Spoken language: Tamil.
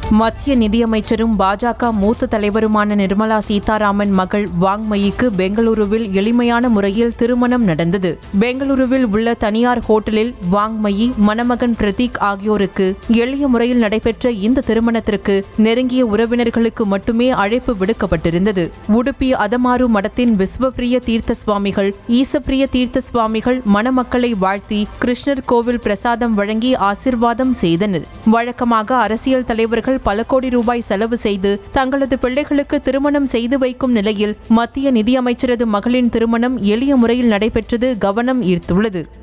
மத்திய நிதியமைச்சரும் பாஜக மூத்த தலைவருமான நிர்மலா சீதாராமன் மகள் வாங்மயிக்கு பெங்களூருவில் எளிமையான முறையில் திருமணம் நடந்தது பெங்களூருவில் உள்ள தனியார் ஹோட்டலில் வாங்மயி மணமகன் பிரதீக் ஆகியோருக்கு எளிய முறையில் நடைபெற்ற இந்த திருமணத்திற்கு நெருங்கிய உறவினர்களுக்கு மட்டுமே அழைப்பு விடுக்கப்பட்டிருந்தது உடுப்பி அதமாரு மடத்தின் விஸ்வபிரிய தீர்த்த சுவாமிகள் ஈசப்பிரிய தீர்த்த சுவாமிகள் மணமக்களை வாழ்த்தி கிருஷ்ணர் கோவில் பிரசாதம் வழங்கி ஆசிர்வாதம் செய்தனர் வழக்கமாக அரசியல் தலைவர்கள் பல கோடி ரூபாய் செலவு செய்து தங்களது பிள்ளைகளுக்கு திருமணம் செய்து வைக்கும் நிலையில் மத்திய நிதியமைச்சரது மகளின் திருமணம் எளிய முறையில் நடைபெற்றது கவனம் ஈர்த்துள்ளது